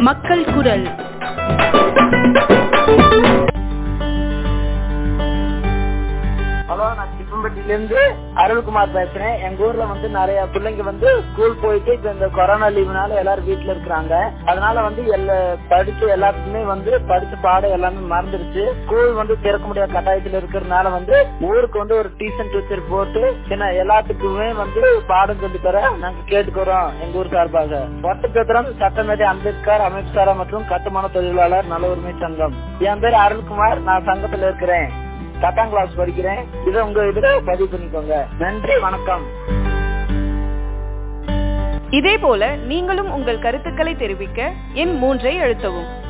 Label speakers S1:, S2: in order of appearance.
S1: மக்கள் குரல்
S2: ஹலோ நான் சிப்பம்பட்டியில இருந்து அருள்குமார் பேசுறேன் எங்க ஊர்ல வந்து நிறைய பிள்ளைங்க வந்து ஸ்கூல் போயிட்டு இப்ப இந்த கொரோனா லீவுனால எல்லாரும் வீட்டுல இருக்கிறாங்க அதனால வந்து எல்லா படிச்சு எல்லாத்துக்குமே வந்து படிச்ச பாடம் எல்லாமே மறந்துருச்சு ஸ்கூல் வந்து திறக்க முடியாத கட்டாயத்துல இருக்கிறதுனால வந்து ஊருக்கு வந்து ஒரு டியூஷன் டீச்சர் போட்டு என்ன எல்லாத்துக்குமே வந்து பாடம் சொல்லி தர நாங்க கேட்டுக்கிறோம் எங்க ஊர் சார்பாக ஒட்டச்சத்திரம் சட்டமேதை அம்பேத்கர் அமைப்புசாரா மற்றும் கட்டுமான தொழிலாளர் நல உரிமை சங்கம் என் பேர் அருள்குமார் நான் சங்கத்துல இருக்கிறேன் பத்தாம் கிளாஸ் படிக்கிறேன் இதை உங்க இதுல பதிவு பண்ணிக்கோங்க நன்றி வணக்கம்
S1: இதேபோல நீங்களும் உங்கள் கருத்துக்களை தெரிவிக்க எண் மூன்றை அழுத்தவும்